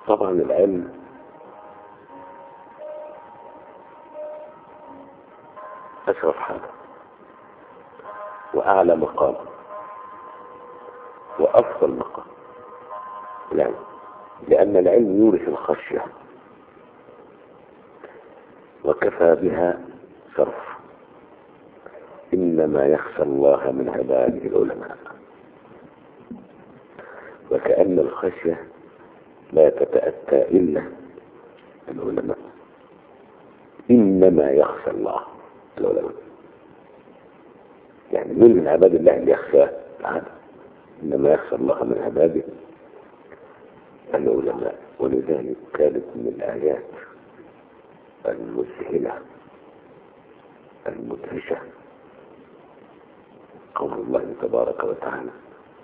طبعا العلم أشرف حاجة وأعلى مقام وأفضل مقام يعني لأن العلم يورث الخشية وكفى بها شرف إنما يخشى الله من عباده العلماء وكأن الخشية لا تتأتى إلا العلماء إنما يخشى الله العلماء يعني من من عباد الله اللي يخشى تعالى إنما يخشى الله من عباده العلماء ولذلك كانت من الآيات المذهلة المدهشة قول الله تبارك وتعالى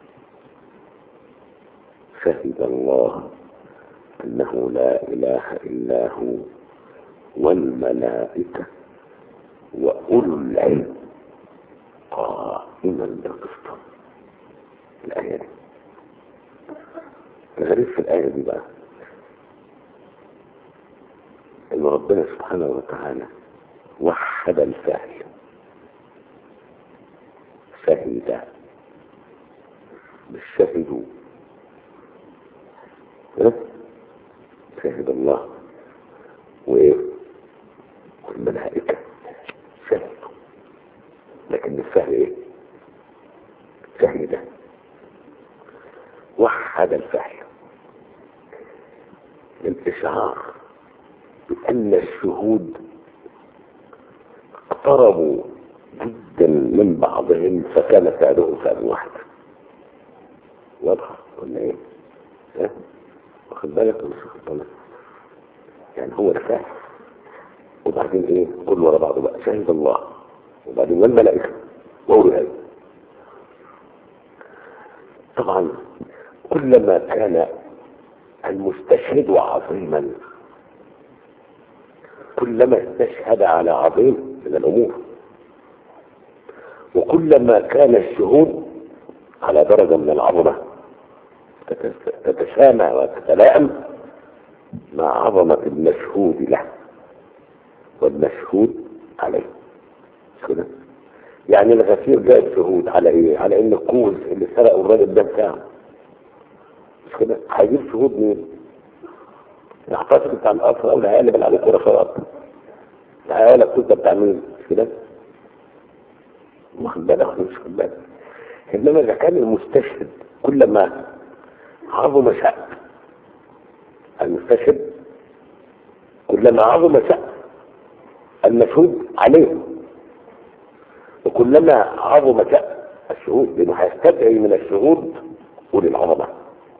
شهد الله أنه لا إله إلا هو والملائكة وأولو العلم قائما بالقسط الآية دي الغريب في الآية دي بقى إن ربنا سبحانه وتعالى وحد الفعل شهد مش شهدوا شهد الله وايه والملائكة شهدوا لكن الفعل ايه شهد وحد الفعل الاشعار بان الشهود اقتربوا جدا من بعضهم فكان فعلهم فعل واحد واضح ولا ايه ها؟ واخد بالك ولا مش واخد بالك يعني هو الفعل وبعدين ايه كل ورا بعضه بقى شهد الله وبعدين والملائكه وأولو العلم طبعا كلما كان المستشهد عظيما كلما استشهد على عظيم من الامور وكلما كان الشهود على درجة من العظمة تتسامى وتتلائم مع عظمة المشهود له والمشهود عليه مش كده يعني الغفير جاء شهود على ايه على ان الكوز اللي سرقوا الراجل ده بتاعه مش كده هيجيب شهود مين العطاسي بتاع القصر او العيال اللي بيلعبوا كوره فقط العيال الكوز ده بتاع مين مش كده واخد بالك ولا مش واخد بالك انما اذا كان المستشهد كلما عظم شأن المستشهد كلما عظم شأن المشهود عليه وكلما عظم شأن الشهود لانه هيستدعي من الشهود اولي العظمه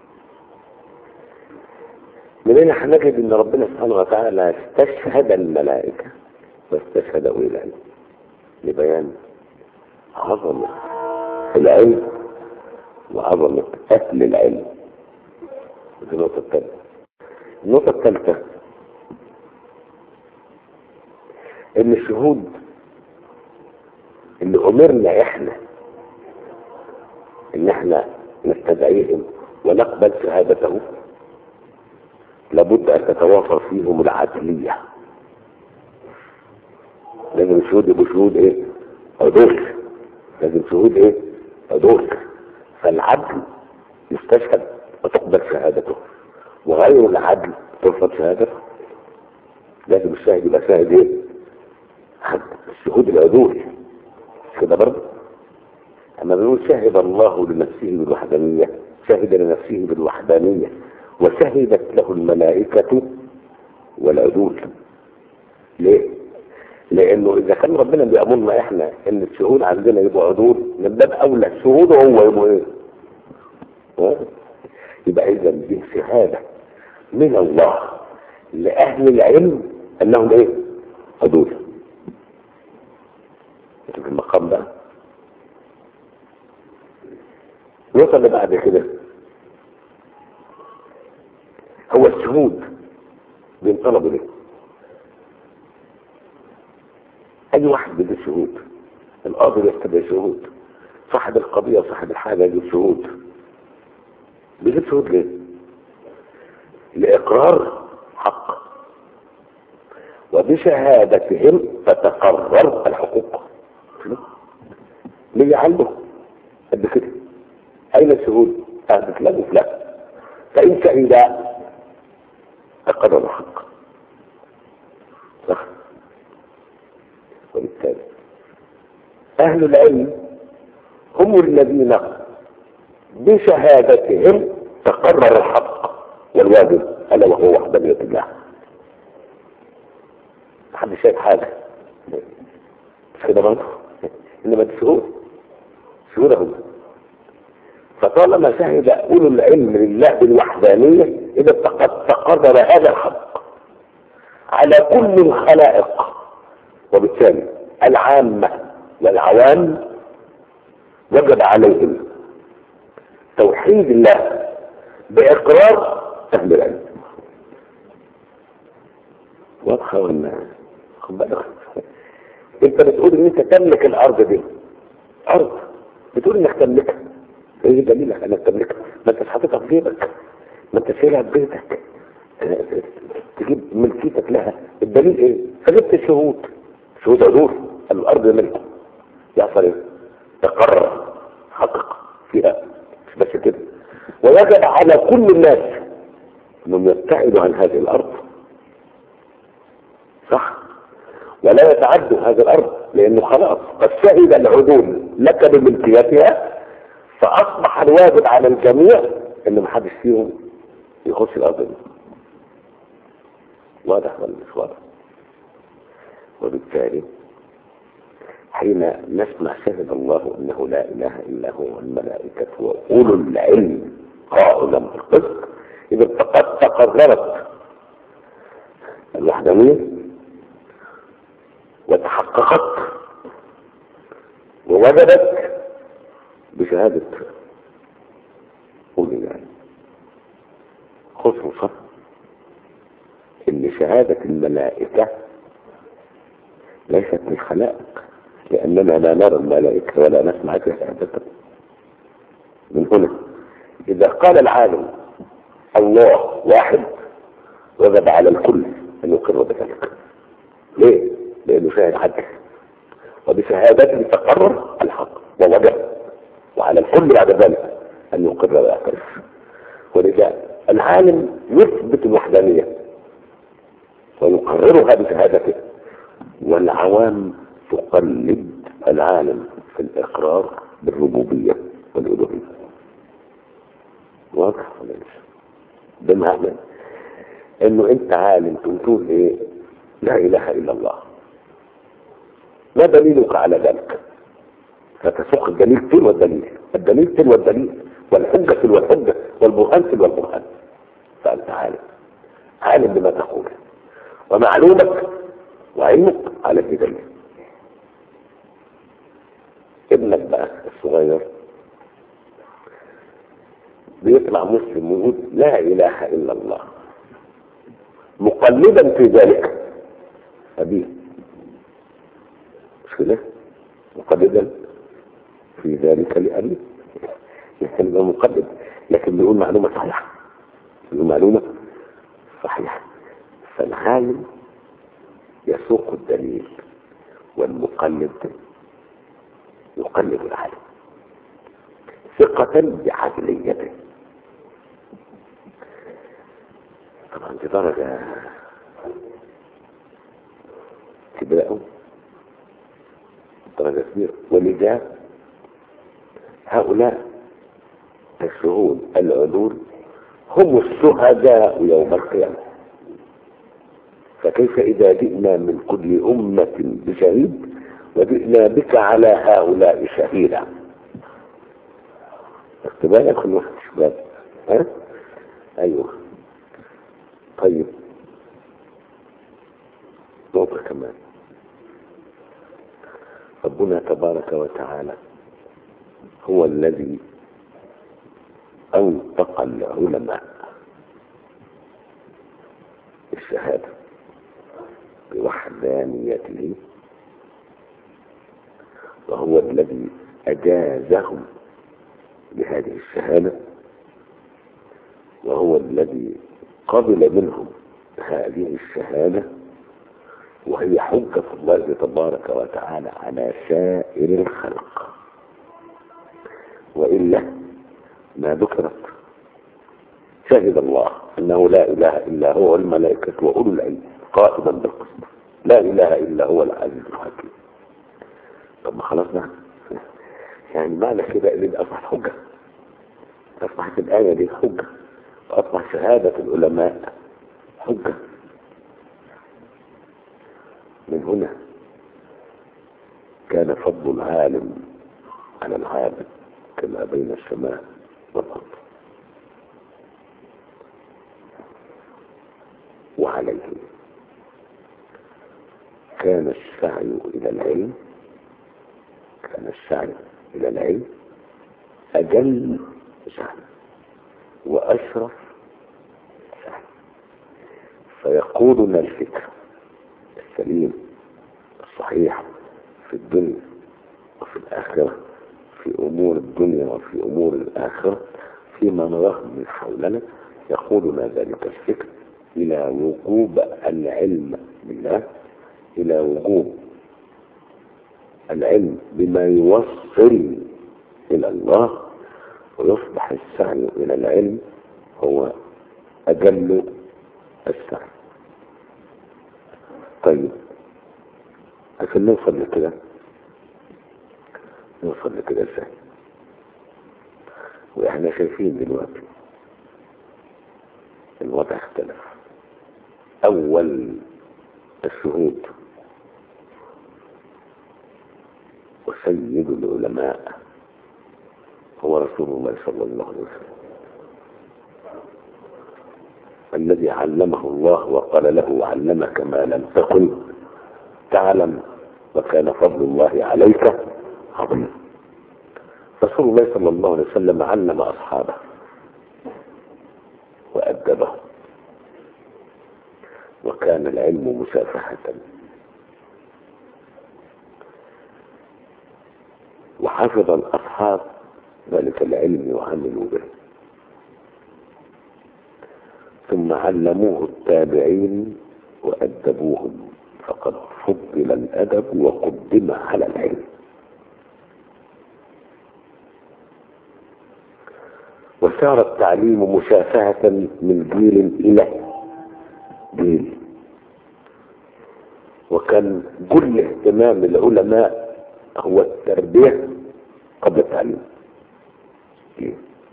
من هنا هنجد ان ربنا سبحانه وتعالى استشهد الملائكه واستشهد اولي العلم لبيان عظمه العلم وعظمه اهل العلم دي النقطه الثالثه النقطه الثالثه ان الشهود اللي امرنا احنا ان احنا نستدعيهم ونقبل شهادته لابد ان تتوافر فيهم العدلية لازم الشهود يبقوا شهود ايه عدول لازم شهود ايه عدول فالعدل يستشهد وتقبل شهادته وغير العدل ترفض شهادته لازم الشاهد يبقى شاهد ايه عدل الشهود العدول كده برضه اما بنقول شهد الله لنفسه بالوحدانية شهد لنفسه بالوحدانية وشهدت له الملائكة والعدول ليه؟ لانه اذا كان ربنا بيأمرنا احنا ان الشهود عندنا يبقوا عدول من باب اولى الشهود هو يبقوا ايه؟ ها؟ يبقى اذا دي شهادة من الله لأهل العلم انهم ايه؟ عدول في المقام ده النقطة اللي بعد كده هو الشهود بينطلبوا ليه اي واحد بيجيب شهود القاضي يستدعي شهود صاحب القضية وصاحب الحاجة يجيب شهود بيجيب شهود ليه الإقرار حق وبشهادتهم تتقرر الحقوق ليه عنده قد كده أين الشهود؟ أهدت له فلان فإن شهدا تقرر الحق صح وبالتالي أهل العلم هم الذين بشهادتهم تقرر الحق والواجب ألا وهو وحدانية الله محد شايف حاجة مش كده برضه إنما دي شهود شهود هم فطالما شهد أولو العلم لله بالوحدانية إذا قد تقرر هذا الحق على كل الخلائق وبالتالي العامة والعوام وجب عليهم توحيد الله بإقرار أهل العلم واضحة ولا خد بالك انت بتقول ان انت تملك الارض دي ارض بتقول انك تملكها ايه دليلك انك تملكها ما انت حاططها في جيبك ما انت شايلها في بيتك تجيب ملكيتك لها الدليل ايه فجبت شهود شهود عدول الارض ملكه يحصل ايه تقرر حقق فيها مش بس كده ويجب على كل الناس انهم يبتعدوا عن هذه الارض صح ولا يتعدوا هذه الارض لانه خلاص قد شهد العدول لك بملكيتها فاصبح الواجب على الجميع ان محدش فيهم يخش الارض دي واضح ولا مش واضح وبالتالي حين نسمع شهد الله انه لا اله الا هو والملائكه واولو العلم قائلا بالقسط اذا فقد تقررت الوحدانيه وتحققت ووجدت بشهاده اولي العلم خصوصا ان شهاده الملائكه ليست من خلائق لأننا لا نرى الملائكة ولا نسمع شهادتهم من هنا إذا قال العالم الله واحد وجب على الكل أن يقر بذلك ليه؟ لأنه شاهد عدل وبشهادته تقرر الحق ووجب وعلى الكل بعد ذلك أن يقر ويعترف ولذا العالم يثبت الوحدانية ويقررها بشهادته والعوام تقلد العالم في الإقرار بالربوبية والألوهية واضح ولا مش بمعنى انه انت عالم تقول ايه لا اله الا الله ما دليلك على ذلك فتسوق الدليل تلو الدليل الدليل تلو الدليل والحجة تلو الحجة والبرهان تلو البرهان فأنت عالم عالم بما تقول ومعلومك وعلمك على الدليل ابنك بقى الصغير بيطلع مسلم ويقول لا اله الا الله مقلدا في ذلك ابيه مش كده مقلدا في ذلك لابيه يعني يبقى مقلد لكن بيقول معلومه صحيحه بيقول معلومه صحيحه فالعالم يسوق الدليل والمقلد يقلب العالم ثقة بعدليته طبعا دي درجة كبيرة درجة كبيرة ولذا هؤلاء الشهود العدول هم الشهداء يوم القيامة فكيف إذا جئنا من كل أمة بشهيد وجئنا بك على هؤلاء شهيدا اختبار يدخل واحد شباب ها ايوه طيب نقطة كمان ربنا تبارك وتعالى هو الذي أنطق العلماء الشهادة بوحدانيته وهو الذي أجازهم بهذه الشهادة وهو الذي قبل منهم هذه الشهادة وهي حجة الله تبارك وتعالى على سائر الخلق وإلا ما ذكرت شهد الله أنه لا إله إلا هو الملائكة وأولو العلم قائما بالقسط لا إله إلا هو العزيز الحكيم طب ما خلاص ده يعني معنى كده ان دي اصبحت حجه اصبحت الايه دي حجه واصبح شهاده العلماء حجه من هنا كان فضل العالم على العابد كما بين السماء والارض وعليه كان السعي الى العلم كان السعي إلى العلم أجل سعي وأشرف سعي فيقودنا الفكر السليم الصحيح في الدنيا وفي الآخرة في أمور الدنيا وفي أمور الآخرة فيما نراه من حولنا يقودنا ذلك الفكر إلى وجوب العلم بالله إلى وجوب العلم بما يوصل إلى الله ويصبح السعي إلى العلم هو أجل السعي طيب عشان نوصل لكده نوصل لكده ازاي واحنا شايفين دلوقتي الوضع اختلف اول الشهود وسيد العلماء هو رسول الله صلى الله عليه وسلم الذي علمه الله وقال له علمك ما لم تكن تعلم وكان فضل الله عليك عظيم رسول الله صلى الله عليه وسلم علم أصحابه وأدبه وكان العلم مسافحة وحفظ الأصحاب ذلك العلم وعملوا به ثم علموه التابعين وأدبوهم فقد فضل الأدب وقدم على العلم وسار التعليم مشافهة من جيل إلى جيل وكان كل اهتمام العلماء هو التربية قبل التعليم ليه؟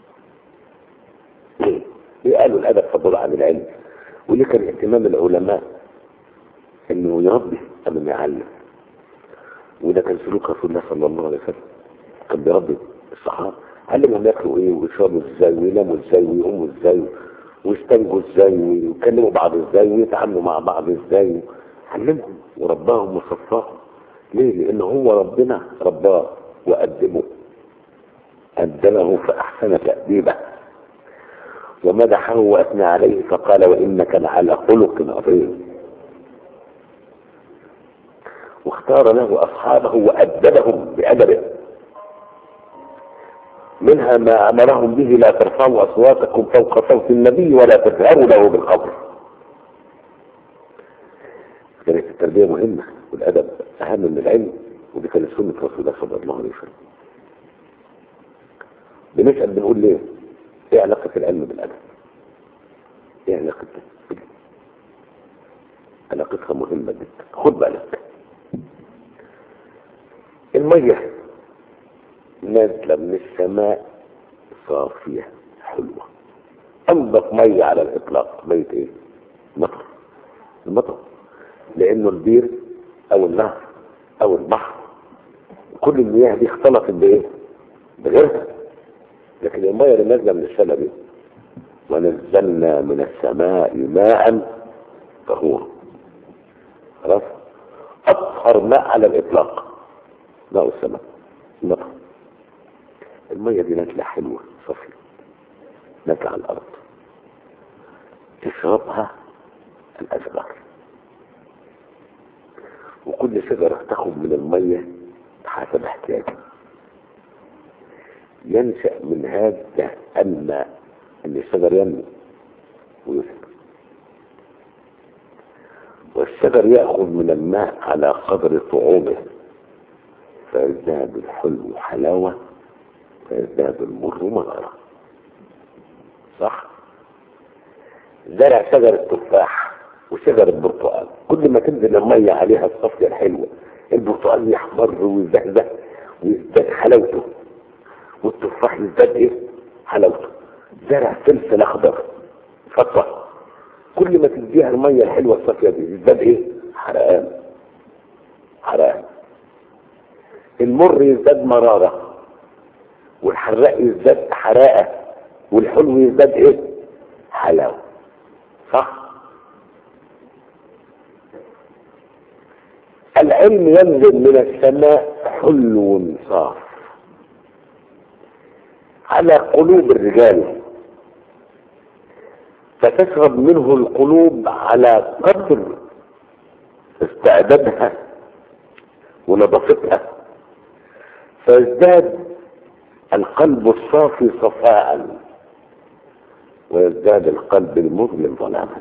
ليه؟ ليه قالوا الأدب فضل عن العلم وليه كان اهتمام العلماء انه يربي قبل ما يعلم وده كان سلوك رسول الله صلى الله عليه وسلم كان بيربي الصحابه علمهم ياكلوا ايه ويشربوا ازاي ويناموا ازاي ويقوموا ازاي ويستنجوا ازاي ويكلموا بعض ازاي ويتعاملوا مع بعض ازاي علمهم ورباهم وصفاهم ليه؟ لان هو ربنا رباه وقدمه قدمه فاحسن تاديبه ومدحه واثنى عليه فقال وانك لعلى خلق عظيم واختار له اصحابه وادبهم بادبه منها ما امرهم به لا ترفعوا اصواتكم فوق صوت النبي ولا تجهروا له بالقول كانت التربيه مهمه والادب اهم من العلم ودي كانت سنه رسول الله صلى الله عليه وسلم بنسال بنقول ليه ايه علاقه العلم بالادب ايه علاقتها علاقتها مهمه جدا خد بالك المية نازلة من السماء صافية حلوة أنظف مية على الإطلاق مية إيه؟ مطر المطر لأنه البير أو النهر أو البحر كل المياه دي اختلطت بإيه؟ بغيرها لكن المية اللي نازلة من السماء دي ونزلنا من السماء ماء طهور خلاص أطهر ماء على الإطلاق ماء السماء مطر المية دي نازلة حلوة صافية نازلة على الأرض تشربها الأشجار وكل شجرة تاخد من المية حسب احتياجها ينشأ من هذا أن أن الشجر ينمو ويثمر والشجر يأخذ من الماء على قدر طعومه فيزداد الحلو حلاوة فيزداد المر مرارة صح زرع شجر التفاح وشجر البرتقال كل ما تنزل المية عليها الصفية الحلوة البرتقال يحمر ويزهزه ويزداد حلاوته والتفاح يزداد ايه حلاوته زرع فلفل اخضر فطه كل ما تديها المية الحلوة الصافية دي يزداد ايه حرقان حرقان المر يزداد مرارة والحراق يزداد حراقة والحلو يزداد ايه حلاوة صح العلم ينزل من السماء حلو صاف على قلوب الرجال فتشرب منه القلوب على قدر استعدادها ونظافتها فيزداد القلب الصافي صفاء ويزداد القلب المظلم ظلاما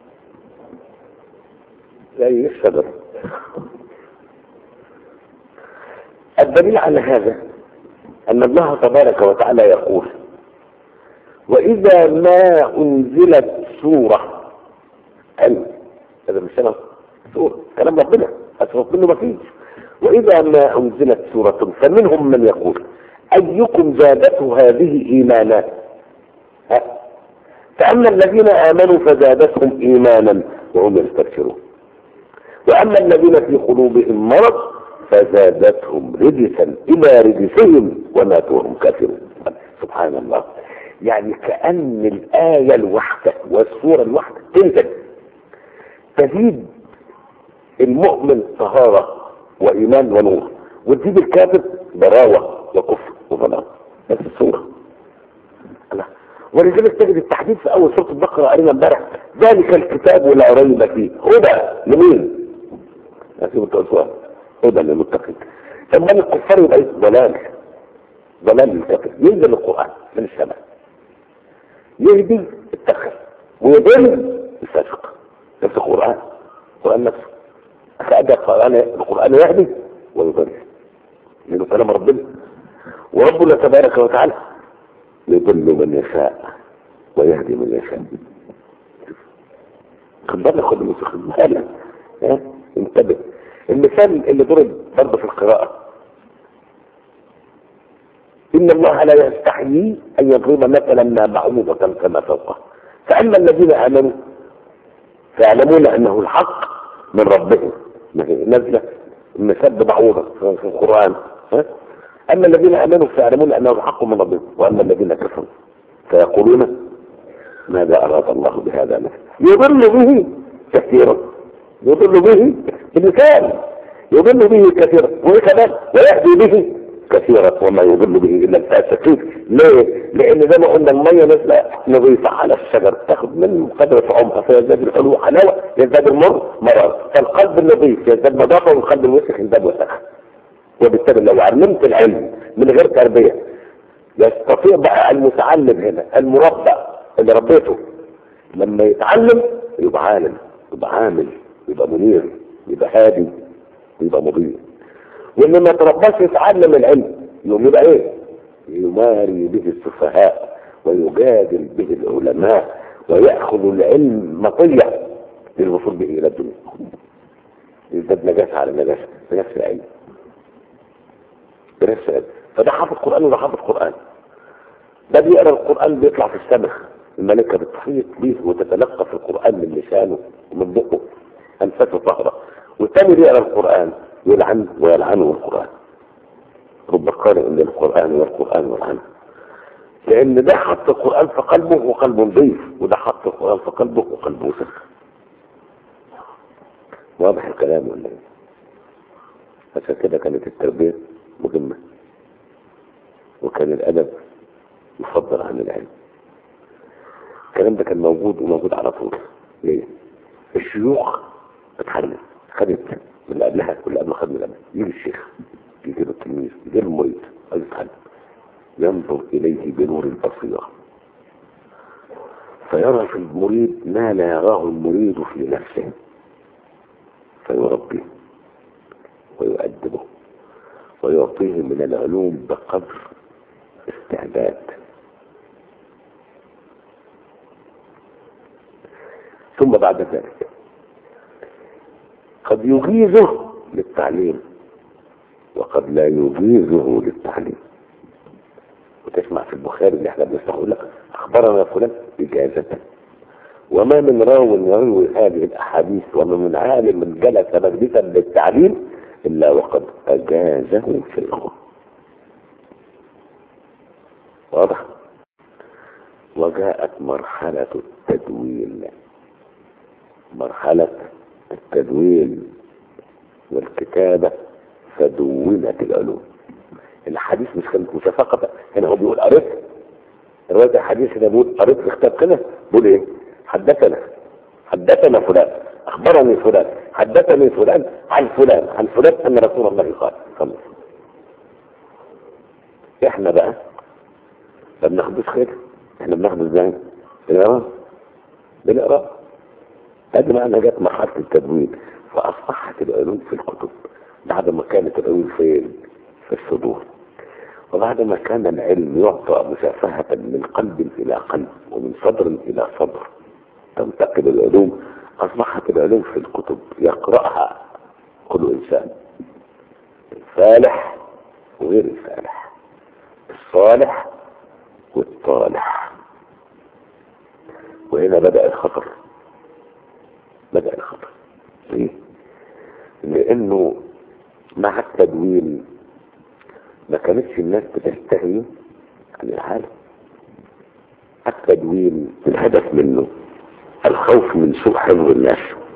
زي الشجر الدليل على هذا أن الله تبارك وتعالى يقول وإذا ما أنزلت سورة علم هذا مش كلام سورة كلام ربنا أسرف منه ما فيش وإذا ما أنزلت سورة فمنهم من يقول أيكم زادته هذه إيمانا ها؟ فأما الذين آمنوا فزادتهم إيمانا وهم يستبشرون وأما الذين في قلوبهم مرض فزادتهم رجسا إلى رجسهم وماتوا وهم كافرون سبحان الله يعني كأن الآية الواحدة والسورة الواحدة تنزل تزيد المؤمن طهارة وإيمان ونور وتزيد الكافر ضراوة وكفر وظلام بس السورة الله ولذلك تجد التحديث في أول سورة البقرة قرينا امبارح ذلك الكتاب لا ريب فيه هدى لمين؟ هسيب التوسوات هدى للمتقين اما الكفار يبقى ضلال ضلال للكافر ينزل القرآن من السماء يهدي التخر ويضل الفاسق نفس القرآن القرآن نفسه فأدى القرآن القرآن يهدي ويضل لأنه كلام ربنا وربنا تبارك وتعالى يضل من يشاء ويهدي من يشاء خد بالك خد خد بالك ها انتبه المثال اللي ضرب برضه في القراءة إن الله لا يستحيي أن يضرب مثلا ما بعوضة كما فوقه فأما الذين آمنوا فيعلمون أنه الحق من ربهم ما هي نزلة مثال بعوضة في القرآن ها؟ أما الذين آمنوا فيعلمون أنه الحق من ربهم وأما الذين كفروا فيقولون ماذا أراد الله بهذا مثلا يضل به كثيرا يضل به بلسان يضل به كثيرا وكمان ويهدي به كثيرا وما يضل به الا الفاسقين ليه؟ لان زي ما قلنا الميه نازله نظيفه على الشجر تاخد من قدر عمقها فيزداد الحلو حلاوه يزداد المر مرار فالقلب النظيف يزداد نظافه والقلب الوسخ يزداد وسخ وبالتالي لو علمت العلم من غير تربيه يستطيع بقى المتعلم هنا المربى اللي ربيته لما يتعلم يبقى عالم يبقى عامل يبقى منير يبقى هادي يبقى مضيء واللي ما ترباش يتعلم العلم يوم يبقى ايه يماري به السفهاء ويجادل به العلماء ويأخذ العلم مطية للوصول به إلى الدنيا يزداد نجاسة على نجاسة بنفس العلم بنفس العلم فده حافظ قرآن وده حافظ قرآن ده بيقرأ القرآن بيطلع في السماء الملكة بتحيط به وتتلقى في القرآن من لسانه ومن بقه أنفسه طهرة والثاني بيقرأ القرآن يلعن ويلعنه القرآن رب قارئ للقرآن والقرآن والعنه لأن ده حط القرآن في قلبه وقلبه نظيف وده حط القرآن في قلبه وقلبه وسخ واضح الكلام ولا ايه؟ عشان كده كانت التربية مهمة وكان الأدب يفضل عن العلم الكلام ده كان موجود وموجود على طول ليه؟ الشيوخ اتحلت خدت من اللي قبلها واللي قبل خد من قبل يجي الشيخ يجي له التلميذ يجي له المريد عايز يتعلم ينظر اليه بنور البصيره فيرى في المريد ما لا يراه المريد في نفسه فيربيه ويؤدبه ويعطيه من العلوم بقدر استعداد ثم بعد ذلك قد يجيزه للتعليم وقد لا يجيزه للتعليم وتسمع في البخاري اللي احنا بنستقول لك اخبرنا فلان اجازة وما من راو يروي هذه الاحاديث وما من عالم جلس مجلسا للتعليم الا وقد اجازه شيخه واضح وجاءت مرحلة التدوين مرحلة التدوين والكتابة فدونت العلوم الحديث مش كانت مسافقة هنا هو بيقول قريت الرواية الحديث هنا بيقول قريت في كتاب كده بيقول ايه حدثنا حدثنا فلان اخبرني فلان حدثني فلان عن فلان عن فلان ان رسول الله قال خلص احنا بقى ما بناخدوش خير احنا بناخد ازاي بنقرا بنقرا ادي معنى جت مرحله التدوين فاصبحت العلوم في الكتب بعد ما كانت العلوم فين في الصدور وبعد ما كان العلم يعطى مسافهة من قلب إلى قلب ومن صدر إلى صدر تنتقل العلوم أصبحت العلوم في الكتب يقرأها كل إنسان الفالح وغير الفالح الصالح والطالح وهنا بدأ الخطر بدأ الخطر ليه؟ لأنه مع التدوين ما كانتش الناس بتستهي عن العالم التدوين الهدف منه الخوف من سوء حفظ الناس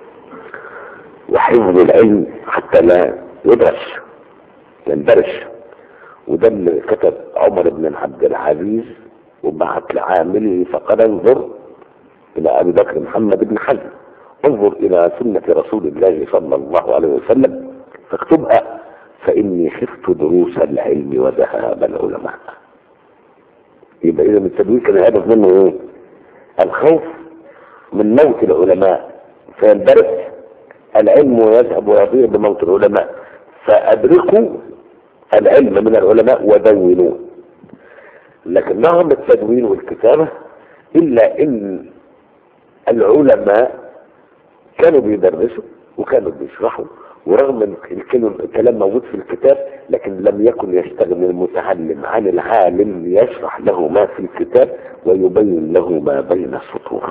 وحفظ العلم حتى لا يدرس يندرس وده اللي كتب عمر بن عبد العزيز وبعت لعامله فقال انظر الى ابي بكر محمد بن حزم انظر الى سنة رسول الله صلى الله عليه وسلم فاكتبها فاني خفت دروس العلم وذهاب العلماء يبقى اذا التدوين كان الهدف منه ايه الخوف من موت العلماء فيندرس العلم ويذهب ويضيع بموت العلماء فادركوا العلم من العلماء ودونوه لكن معهم التدوين والكتابة إلا إن العلماء كانوا بيدرسوا وكانوا بيشرحوا ورغم ان الكلام موجود في الكتاب لكن لم يكن يستغني المتعلم عن العالم يشرح له ما في الكتاب ويبين له ما بين السطور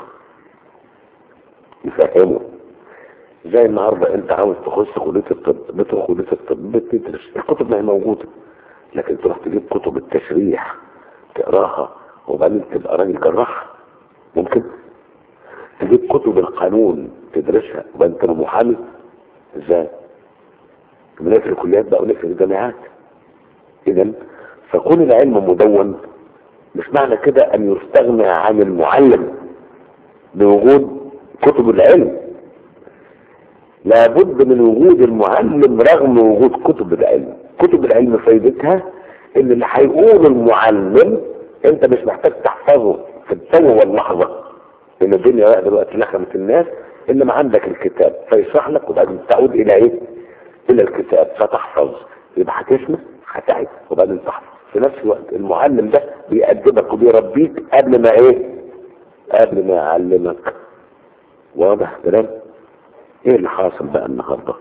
يفهمه زي النهارده انت عاوز تخش كليه الطب بتروح كليه الطب بتدرس الكتب ما هي موجوده لكن تروح تجيب كتب التشريح تقراها وبعدين تبقى راجل جراح ممكن تجيب كتب القانون تدرسها وبعدين تبقى محامي ازاي من في الكليات بقى ونقفل الجامعات اذا فكون العلم مدون مش معنى كده ان يستغنى عن المعلم بوجود كتب العلم لابد من وجود المعلم رغم وجود كتب العلم كتب العلم فايدتها ان اللي هيقول المعلم انت مش محتاج تحفظه في التو واللحظة لان الدنيا بقى دلوقتي لخمت الناس الا ما عندك الكتاب فيشرح لك وبعدين تعود الى ايه الى الكتاب فتحفظ يبقى هتسمع هتعب وبعدين تحفظ في نفس الوقت المعلم ده بيأدبك وبيربيك قبل ما ايه قبل ما يعلمك واضح كلام ايه اللي حاصل بقى النهارده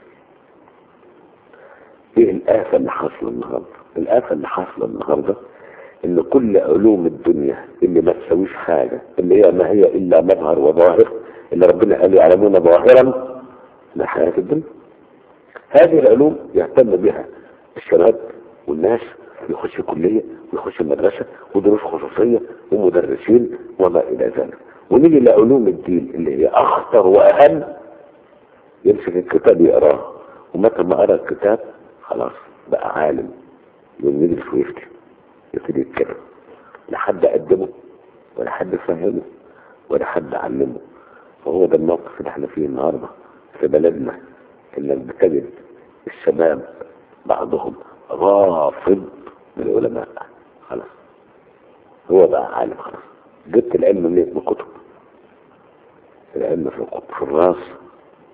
ايه الآفة اللي حاصلة النهارده الآفة اللي حاصلة النهارده ان كل علوم الدنيا اللي ما تسويش حاجة اللي هي ما هي الا مظهر وظاهر اللي ربنا قال يعلمون ظاهرا من حياة الدنيا هذه العلوم يهتم بها الشباب والناس يخش كلية ويخش المدرسة ودروس خصوصية ومدرسين وما إلى ذلك ونيجي لعلوم الدين اللي هي أخطر وأهم يمسك الكتاب يقراه ومتى ما قرأ الكتاب خلاص بقى عالم يجلس ويفتي يبتدي يتكلم لا حد قدمه ولا حد فهمه ولا حد علمه وهو ده الموقف اللي احنا فيه النهارده في بلدنا انك بتجد الشباب بعضهم رافض للعلماء خلاص هو بقى عالم خلاص جبت العلم منين من الكتب العلم في الكتب في الراس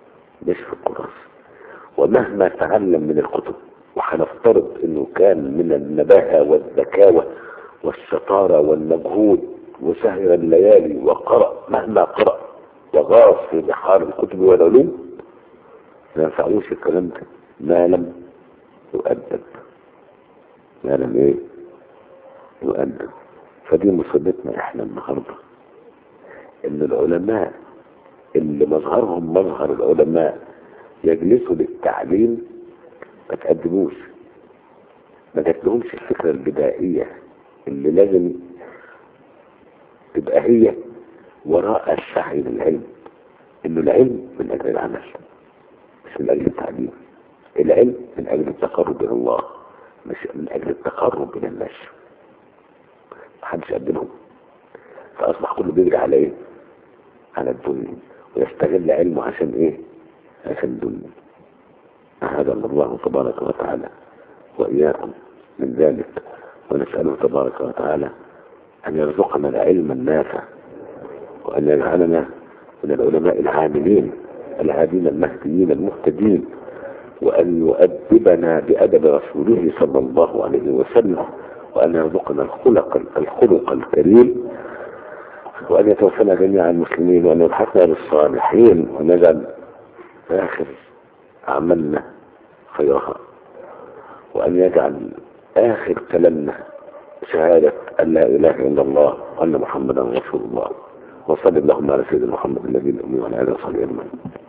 مش في الكراسة ومهما تعلم من الكتب وهنفترض انه كان من النباهة والذكاوة والشطارة والمجهود وسهر الليالي وقرأ مهما قرأ وغاص في بحار الكتب والعلوم ما ينفعوش الكلام ده ما لم يؤدب ما لم ايه يؤدب فدي مصيبتنا احنا النهارده ان العلماء اللي مظهرهم مظهر العلماء يجلسوا للتعليم ما تقدموش ما جاتلهمش الفكرة البدائية اللي لازم تبقى هي وراء السعي للعلم انه العلم من اجل العمل مش من اجل التعليم العلم من اجل التقرب الى الله مش من اجل التقرب الى الناس محدش قدمهم فاصبح كله بيجري على ايه على الدنيا ويستغل علمه عشان ايه عشان الدنيا أعاذنا الله تبارك وتعالى وإياكم من ذلك ونسأله تبارك وتعالى أن يرزقنا العلم النافع وأن يجعلنا من العلماء العاملين الهادين المهديين المهتدين وأن يؤدبنا بأدب رسوله صلى الله عليه وسلم وأن يرزقنا الخلق الخلق الكريم وأن يتوفنا جميع المسلمين وأن يلحقنا بالصالحين ونجعل آخر عملنا خيرها وأن يجعل آخر كلامنا شهادة أن لا إله إلا الله وأن محمدا رسول الله وصلى اللهم على سيدنا محمد النبي الأمي وعلى آله وصحبه أجمعين